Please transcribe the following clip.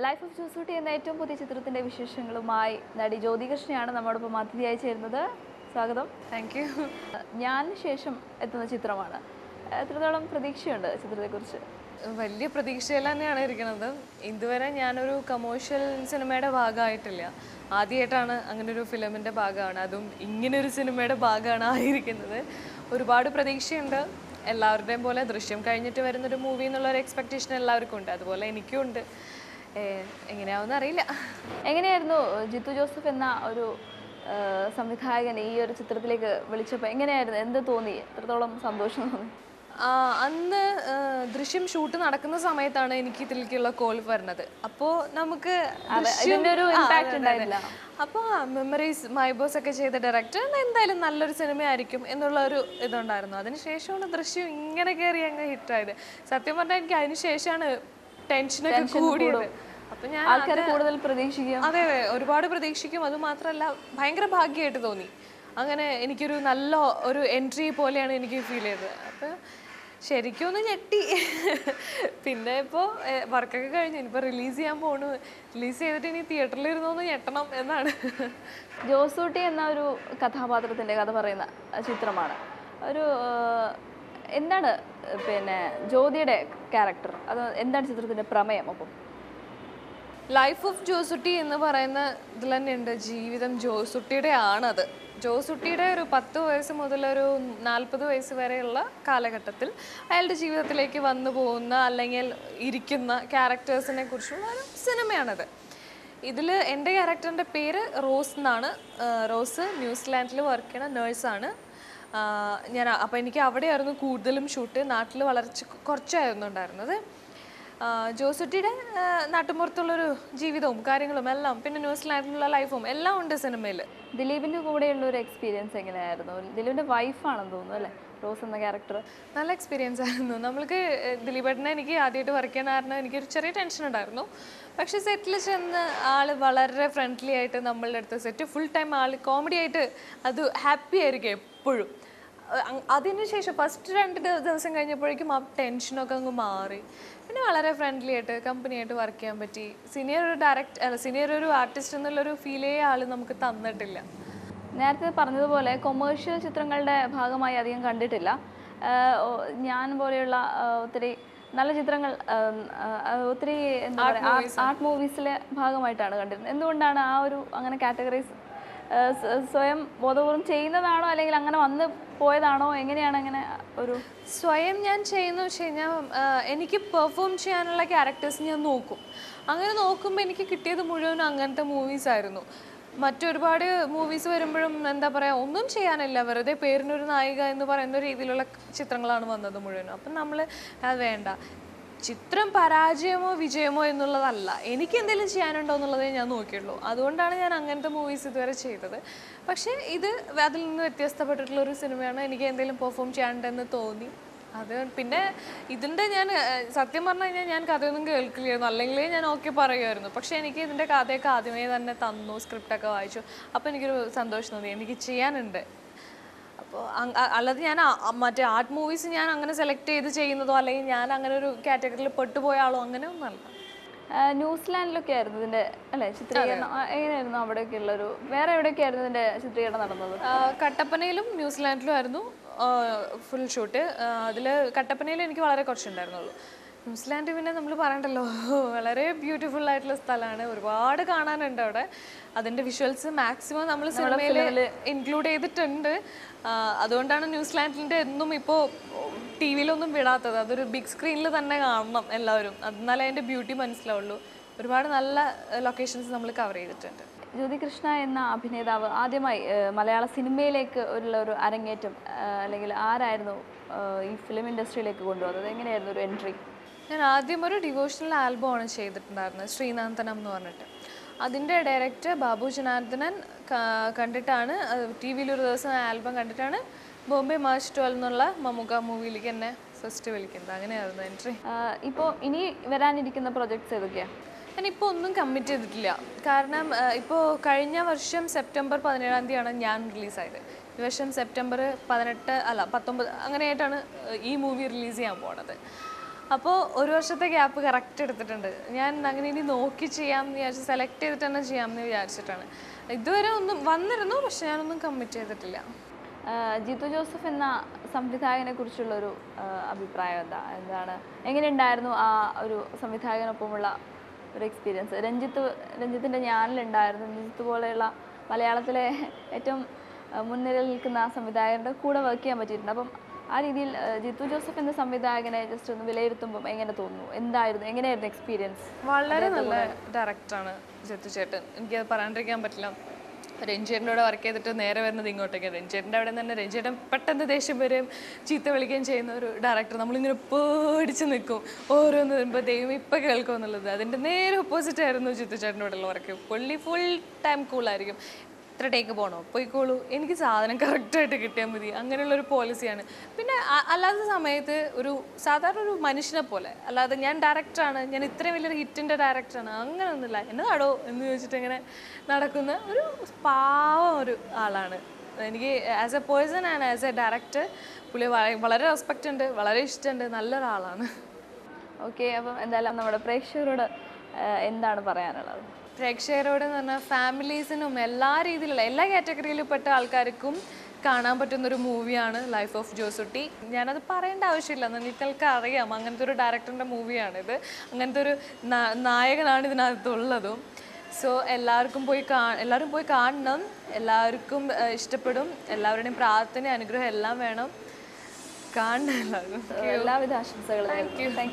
Life of Josootty എന്ന ഏറ്റവും പുതിയ ചിത്രത്തിന്റെ വിശേഷങ്ങളുമായി നടി ജ്യോതികൃഷ്ണയാണ് നമ്മോടൊപ്പം അതിഥിയായി ചേരുന്നത് സ്വാഗതം താങ്ക് യു ഞാൻ ശേഷം എത്തുന്ന ചിത്രമാണ് എത്രത്തോളം പ്രതീക്ഷയുണ്ട് ചിത്രത്തെക്കുറിച്ച് വലിയ പ്രതീക്ഷയിൽ തന്നെയാണ് ഇരിക്കുന്നത് ഇതുവരെ ഞാനൊരു കമേഴ്ഷ്യൽ സിനിമയുടെ ഭാഗമായിട്ടില്ല ആദ്യമായിട്ടാണ് അങ്ങനെ ഒരു ഫിലിമിൻ്റെ ഭാഗമാണ് അതും ഇങ്ങനെ ഒരു സിനിമയുടെ ഭാഗമാണ് ആയിരിക്കുന്നത് ഒരുപാട് പ്രതീക്ഷയുണ്ട് എല്ലാവരുടെയും പോലെ ദൃശ്യം കഴിഞ്ഞിട്ട് വരുന്നൊരു മൂവി എന്നുള്ളൊരു എക്സ്പെക്റ്റേഷൻ എല്ലാവർക്കും ഉണ്ട് അതുപോലെ എനിക്കും ഉണ്ട് ഏഹ്, എങ്ങനെയാവുമെന്ന് അറിയില്ല എങ്ങനെയായിരുന്നു ജിത്തു ജോസഫ് എന്ന ഒരു ആ, സംവിധായകൻ ഈ ഒരു ചിത്രത്തിലേക്ക് വിളിച്ചപ്പോൾ എങ്ങനെയായിരുന്നു എന്ത് തോന്നി എത്രത്തോളം സന്തോഷം തോന്നി ആ, അന്ന് ആ, ദൃശ്യം ഷൂട്ട് നടക്കുന്ന സമയത്താണ് എനിക്ക് ഇതിലേക്കുള്ള കോൾ വരുന്നത് അപ്പോൾ നമുക്ക് ദൃശ്യം- ഇതിന്റെ ഒരു ആ, impact അതെ, അതെ, അതെ. ഉണ്ടായില്ല. അപ്പോൾ മെമ്മറീസ് മൈബോസ് ഒക്കെ ചെയ്ത ഡയറക്ടർ എന്തായാലും നല്ലൊരു സിനിമയായിരിക്കും എന്നുള്ള ഒരു ഇതുണ്ടായിരുന്നു അതിനുശേഷമാണ് ദൃശ്യം ഇങ്ങനെ കയറി അങ്ങ് ഹിറ്റായത് സത്യം പറഞ്ഞാൽ എനിക്ക് അതിനുശേഷമാണ് ടെൻഷനൊക്കെ കൂടിയത് അപ്പം ഞാൻ ആൾക്കാർ കൂടുതൽ പ്രതീക്ഷിക്കുക അതെ അതെ ഒരുപാട് പ്രതീക്ഷിക്കും അത് മാത്രമല്ല ഭയങ്കര ഭാഗ്യമായിട്ട് തോന്നി അങ്ങനെ എനിക്കൊരു നല്ല ഒരു എൻട്രി പോലെയാണ് എനിക്ക് ഫീൽ ചെയ്തത് അപ്പം ശരിക്കും ഒന്ന് ഞെട്ടി പിന്നെ ഇപ്പോൾ വർക്കൊക്കെ കഴിഞ്ഞു ഇനിയിപ്പോൾ റിലീസ് ചെയ്യാൻ പോണു റിലീസ് ചെയ്തിട്ട് ഇനി തിയേറ്ററിൽ ഇരുന്നൊന്ന് ഞെട്ടണം എന്നാണ് ജോസൂട്ടി എന്ന ഒരു കഥാപാത്രത്തിന്റെ കഥ പറയുന്ന ചിത്രമാണ് ഒരു ആ, എന്താണ് പിന്നെ ജ്യോതിയുടെ ക്യാരക്ടർ അത് എന്താണ് ചിത്രത്തിന്റെ പ്രമേയം അപ്പം ലൈഫ് ഓഫ് ജോസുട്ടി എന്ന് പറയുന്ന ഇതിൽ തന്നെയുണ്ട് ജീവിതം ജോസുട്ടിയുടെ ആണത് ജോസുട്ടിയുടെ ഒരു പത്ത് വയസ്സ് മുതൽ ഒരു നാൽപ്പത് വയസ്സ് വരെയുള്ള കാലഘട്ടത്തിൽ അയാളുടെ ജീവിതത്തിലേക്ക് വന്നു പോകുന്ന അല്ലെങ്കിൽ ഇരിക്കുന്ന ക്യാരക്ടേഴ്സിനെ കുറിച്ചുള്ള ഒരു സിനിമയാണത് ഇതിൽ എൻ്റെ ക്യാരക്ടറിൻ്റെ പേര് റോസ് എന്നാണ് ആ, റോസ് ന്യൂസിലാൻഡിൽ വർക്ക് ചെയ്യണ നേഴ്സാണ് ഞാൻ അപ്പോൾ എനിക്ക് അവിടെയായിരുന്നു കൂടുതലും ഷൂട്ട് നാട്ടിൽ വളർച്ച കുറച്ചായിരുന്നു ഉണ്ടായിരുന്നത് ആ, ജോസുട്ടിയുടെ ആ, നാട്ടുമ്പുറത്തുള്ളൊരു ജീവിതവും കാര്യങ്ങളും എല്ലാം പിന്നെ ന്യൂസിലാൻഡിലുള്ള ലൈഫും എല്ലാം ഉണ്ട് സിനിമയിൽ ദിലീപിന്റെ കൂടെയുള്ള ഒരു എക്സ്പീരിയൻസ് എങ്ങനെയായിരുന്നു ദിലീപിന്റെ വൈഫാണെന്ന് തോന്നുന്നു അല്ലേ റോസ് എന്ന ക്യാരക്ടർ നല്ല എക്സ്പീരിയൻസ് ആയിരുന്നു നമ്മൾക്ക് ഏഹ്, ദിലീപേട്ടനെ എനിക്ക് ആദ്യമായിട്ട് വർക്ക് ചെയ്യാൻ കാരണം എനിക്കൊരു ചെറിയ ടെൻഷൻ ഉണ്ടായിരുന്നു പക്ഷെ സെറ്റിൽ ചെന്ന് ആള് വളരെ ഫ്രണ്ട്ലി ആയിട്ട് നമ്മളുടെ അടുത്ത് സെറ്റ് ഫുൾ ടൈം ആൾ കോമഡി ആയിട്ട് അത് ഹാപ്പി ആയിരിക്കും എപ്പോഴും അ- അതിനുശേഷം ഫസ്റ്റ് രണ്ട് ദിവ- ദിവസം കഴിഞ്ഞപ്പോഴേക്കും ആ ടെൻഷനൊക്കെ അങ്ങ് മാറി പിന്നെ വളരെ ഫ്രണ്ട്ലി ആയിട്ട് കമ്പനി ആയിട്ട് വർക്ക് ചെയ്യാൻ പറ്റി സീനിയർ ഒരു ഡയറക്ട് അല്ല സീനിയർ ഒരു ആർട്ടിസ്റ്റ് എന്നുള്ളൊരു ഫീലേ ആൾ നമുക്ക് തന്നിട്ടില്ല നേരത്തെ പറഞ്ഞതുപോലെ കൊമേഴ്ഷ്യൽ ചിത്രങ്ങളുടെ ഭാഗമായി അധികം കണ്ടിട്ടില്ല ആഹ് ഓ- ഞാൻ പോലെയുള്ള ആഹ് ഒത്തിരി നല്ല ചിത്രങ്ങൾ ആഹ് ആഹ് ഒത്തിരി എന്താ പറയുക ആർട്ട് മൂവീസിലെ ഭാഗമായിട്ടാണ് കണ്ടിരുന്നത് എന്തുകൊണ്ടാണ് ആ ഒരു അങ്ങനെ കാറ്റഗറൈസ് സ്വയം ബോധപൂർവം ചെയ്യുന്നതാണോ അല്ലെങ്കിൽ അങ്ങനെ വന്ന് പോയതാണോ എങ്ങനെയാണ് അങ്ങനെ ഒരു സ്വയം ഞാൻ ചെയ്യുന്ന വെച്ച് കഴിഞ്ഞാൽ എനിക്ക് പെർഫോം ചെയ്യാനുള്ള ക്യാരക്ടേഴ്സ് ഞാൻ നോക്കും അങ്ങനെ നോക്കുമ്പോൾ എനിക്ക് കിട്ടിയത് മുഴുവൻ അങ്ങനത്തെ മൂവീസ് ആയിരുന്നു മറ്റൊരുപാട് മൂവീസ് വരുമ്പോഴും എന്താ പറയുക ഒന്നും ചെയ്യാനില്ല വെറുതെ പേരിനൊരു നായിക എന്ന് പറയുന്ന രീതിയിലുള്ള ചിത്രങ്ങളാണ് വന്നത് മുഴുവനും അപ്പം നമ്മൾ അത് വേണ്ട ചിത്രം പരാജയമോ വിജയമോ എന്നുള്ളതല്ല എനിക്ക് എന്തെങ്കിലും ചെയ്യാനുണ്ടോ എന്നുള്ളതേ ഞാൻ നോക്കിയുള്ളൂ അതുകൊണ്ടാണ് ഞാൻ അങ്ങനത്തെ മൂവീസ് ഇതുവരെ ചെയ്തത് പക്ഷേ ഇത് അതിൽ നിന്ന് വ്യത്യസ്തപ്പെട്ടിട്ടുള്ള ഒരു സിനിമയാണ് എനിക്ക് എന്തെങ്കിലും പെർഫോം ചെയ്യാനുണ്ടെന്ന് തോന്നി അത് പിന്നെ ഇതിൻ്റെ ഞാൻ ഏഹ്, സത്യം പറഞ്ഞു കഴിഞ്ഞാൽ ഞാൻ കഥയൊന്നും കേൾക്കില്ലായിരുന്നു അല്ലെങ്കിലേ ഞാൻ ഓക്കെ പറയുമായിരുന്നു പക്ഷേ എനിക്ക് ഇതിൻ്റെ കഥയൊക്കെ ആദ്യമേ തന്നെ തന്നു സ്ക്രിപ്റ്റൊക്കെ വായിച്ചു അപ്പോൾ എനിക്കൊരു സന്തോഷം തോന്നി എനിക്ക് ചെയ്യാനുണ്ട് അപ്പോൾ അല്ലാതെ ഞാൻ ആ- ആ മറ്റേ ആർട്ട് മൂവീസ് ഞാൻ അങ്ങനെ സെലക്ട് ചെയ്ത് ചെയ്യുന്നതോ അല്ലെങ്കിൽ ഞാൻ അങ്ങനെ ഒരു കാറ്റഗറിയിൽ പെട്ടുപോയ ആളോ അങ്ങനെ ഒന്നല്ല ആഹ് ന്യൂസിലാൻഡിലൊക്കെ ആയിരുന്നു ഇതിന്റെ അല്ലെ ചിത്രീകരണം ആ, എങ്ങനെയായിരുന്നു അവിടെയൊക്കെ ഉള്ളൊരു വേറെ എവിടെയൊക്കെ ആയിരുന്നു ഇതിന്റെ ചിത്രീകരണം നടന്നത് ആ, കട്ടപ്പനയിലും ന്യൂസിലാൻഡിലും ആയിരുന്നു ഫുൾ ഷൂട്ട് അതിൽ കട്ടപ്പനയിൽ എനിക്ക് വളരെ കുറച്ചുണ്ടായിരുന്നുള്ളൂ ന്യൂസിലാൻഡ് പിന്നെ നമ്മൾ പറയണ്ടല്ലോ വളരെ ബ്യൂട്ടിഫുൾ ആയിട്ടുള്ള സ്ഥലമാണ് ഒരുപാട് കാണാനുണ്ട് അവിടെ അതിൻ്റെ വിഷ്വൽസ് മാക്സിമം നമ്മൾ സിനിമയിൽ ഇൻക്ലൂഡ് ചെയ്തിട്ടുണ്ട് ആ, അതുകൊണ്ടാണ് ന്യൂസിലാൻഡിൻ്റെ എന്നും ഇപ്പോൾ ടി വിയിലൊന്നും വിടാത്തത് അതൊരു ബിഗ് സ്ക്രീനിൽ തന്നെ കാണണം എല്ലാവരും എന്നാലേ അതിൻ്റെ ബ്യൂട്ടി മനസ്സിലാവുള്ളൂ ഒരുപാട് നല്ല ലൊക്കേഷൻസ് നമ്മൾ കവർ ചെയ്തിട്ടുണ്ട് ജ്യോതി കൃഷ്ണ എന്ന അഭിനേതാവ് ആദ്യമായി ഏഹ്, മലയാള സിനിമയിലേക്ക് ഉള്ള ഒരു അരങ്ങേറ്റം ഏഹ്, അല്ലെങ്കിൽ ആരായിരുന്നു ഏഹ്, ഈ ഫിലിം ഇൻഡസ്ട്രിയിലേക്ക് കൊണ്ടുവന്നത് എങ്ങനെയായിരുന്നു ഒരു എൻട്രി ഞാൻ ആദ്യം ഒരു ഡിവോഷണൽ ആൽബമാണ് ചെയ്തിട്ടുണ്ടായിരുന്നത് ശ്രീനാഥനം എന്ന് പറഞ്ഞിട്ട് അതിൻ്റെ ഡയറക്ടർ ബാബു ജനാർദ്ദനൻ ക- കണ്ടിട്ടാണ് ടി വിയിൽ ഒരു ദിവസം ആൽബം കണ്ടിട്ടാണ് ബോംബെ മാർച്ച് ട്വൽവ് എന്നുള്ള മമ്മൂക്ക മൂവിയിലേക്ക് എന്നെ ഫസ്റ്റ് വിളിക്കുന്നത് അങ്ങനെയായിരുന്നു എൻട്രി ഇപ്പോൾ ഇനി വരാനിരിക്കുന്ന പ്രൊജക്ട്സ് ഏതൊക്കെയാണ് ഞാനിപ്പോൾ ഒന്നും കമ്മിറ്റ് ചെയ്തിട്ടില്ല കാരണം ഇപ്പോൾ കഴിഞ്ഞ വർഷം സെപ്റ്റംബർ പതിനേഴാം തീയതിയാണ് ഞാൻ റിലീസായത് ഈ വർഷം സെപ്റ്റംബർ പതിനെട്ട് അല്ല പത്തൊമ്പത് അങ്ങനെയായിട്ടാണ് ഏഹ്, ഈ മൂവി റിലീസ് ചെയ്യാൻ പോണത് അപ്പോൾ ഒരു വർഷത്തെ ഗ്യാപ്പ് കറക്റ്റ് എടുത്തിട്ടുണ്ട് ഞാൻ അങ്ങനെ ഇനി നോക്കി ചെയ്യാമെന്ന് വിചാരിച്ച് സെലക്ട് ചെയ്തിട്ട് തന്നെ ചെയ്യാമെന്ന് വിചാരിച്ചിട്ടാണ് ഇതുവരെ ഒന്നും വന്നിരുന്നു പക്ഷെ ഞാനൊന്നും കമ്മിറ്റ് ചെയ്തിട്ടില്ല ആ, ജിത്തു ജോസഫ് എന്ന സംവിധായകനെ കുറിച്ചുള്ളൊരു ആ, അഭിപ്രായം എന്താ എന്താണ് എങ്ങനെയുണ്ടായിരുന്നു ആ ഒരു സംവിധായകനൊപ്പമുള്ള ഒരു എക്സ്പീരിയൻസ് രഞ്ജിത്ത് രഞ്ജിത്തിൻ്റെ ഞാനിലുണ്ടായിരുന്നു രഞ്ജിത്ത് പോലെയുള്ള മലയാളത്തിലെ ഏറ്റവും ആ, മുൻനിരയിൽ നിൽക്കുന്ന ആ സംവിധായകരുടെ കൂടെ വർക്ക് ചെയ്യാൻ പറ്റിയിട്ടുണ്ട് അപ്പം ആ രീതിയിൽ ആ, ജിത്തു ജോസഫ് എന്ന സംവിധായകനെ ജസ്റ്റ് ഒന്ന് വിലയിരുത്തുമ്പം എങ്ങനെ തോന്നുന്നു എന്തായിരുന്നു എങ്ങനെയായിരുന്നു എക്സ്പീരിയൻസ് വളരെ നല്ല ഡയറക്ടറാണ് ജിത്തു ചേട്ടൻ എനിക്കത് പറയാണ്ടിരിക്കാൻ പറ്റില്ല രഞ്ജേട്ടൻ്റെ കൂടെ വർക്ക് ചെയ്തിട്ട് നേരെ വരുന്നത് ഇങ്ങോട്ടേക്കാണ് രഞ്ജേട്ടൻ്റെ അവിടെ തന്നെ രഞ്ജേട്ടൻ പെട്ടെന്ന് ദേഷ്യം വരെയും ചീത്ത വിളിക്കുകയും ചെയ്യുന്ന ഒരു ഡയറക്ടർ നമ്മളിങ്ങനെ പേടിച്ച് നിൽക്കും ഓരോന്ന് വരുമ്പോൾ ദൈവം ഇപ്പം കേൾക്കും എന്നുള്ളത് അതിൻ്റെ നേരെ ഓപ്പോസിറ്റ് ആയിരുന്നു ജിത്തു ചേട്ടൻ്റെ കൂടെയുള്ള വർക്ക് പുള്ളി ഫുൾ ടൈം കൂളായിരിക്കും ഇത്ര ടേക്ക് പോകണോ പോയിക്കോളൂ എനിക്ക് സാധനം കറക്റ്റായിട്ട് കിട്ടിയാൽ മതി അങ്ങനെയുള്ള ഒരു പോളിസിയാണ് പിന്നെ അ- അല്ലാത്ത സമയത്ത് ഒരു സാധാരണ ഒരു മനുഷ്യനെ പോലെ അല്ലാതെ ഞാൻ ഡയറക്ടറാണ് ഞാൻ ഇത്രയും വലിയൊരു ഹിറ്റിൻ്റെ ഡയറക്ടറാണ് അങ്ങനെയൊന്നുമില്ല എന്നതാടോ എന്ന് ചോദിച്ചിട്ട് ഇങ്ങനെ നടക്കുന്ന ഒരു പാവം ഒരു ആളാണ് എനിക്ക് as a person and as a director പുള്ളി വള- വളരെ റെസ്പെക്റ്റ് ഉണ്ട് വളരെ ഇഷ്ടമുണ്ട് നല്ലൊരാളാണ് ഓക്കെ അപ്പം എന്തായാലും നമ്മുടെ പ്രേക്ഷകരോട് ആ, എന്താണ് പറയാനുള്ളത് പ്രേക്ഷകരോട് എന്ന് പറഞ്ഞാൽ ഫാമിലീസിനും എല്ലാ രീതിയിലുള്ള എല്ലാ കാറ്റഗറിയിലും പെട്ട ആൾക്കാർക്കും കാണാൻ പറ്റുന്ന ഒരു മൂവിയാണ് ലൈഫ് ഓഫ് ജോസുട്ടി ഞാനത് പറയേണ്ട ആവശ്യമില്ല നിങ്ങൾക്ക് അറിയാം അങ്ങനത്തെ ഒരു ഡയറക്ടറിൻ്റെ മൂവിയാണിത് അങ്ങനത്തെ ഒരു നാ- നായകനാണ് ഇതിനകത്തുള്ളതും സോ എല്ലാവർക്കും പോയി കാ എല്ലാവരും പോയി കാണണം എല്ലാവർക്കും ഏഹ്, ഇഷ്ടപ്പെടും എല്ലാവരുടെയും പ്രാർത്ഥന അനുഗ്രഹം എല്ലാം വേണം കാണണം എല്ലാവരും എല്ലാവിധ ആശംസകളും താങ്ക്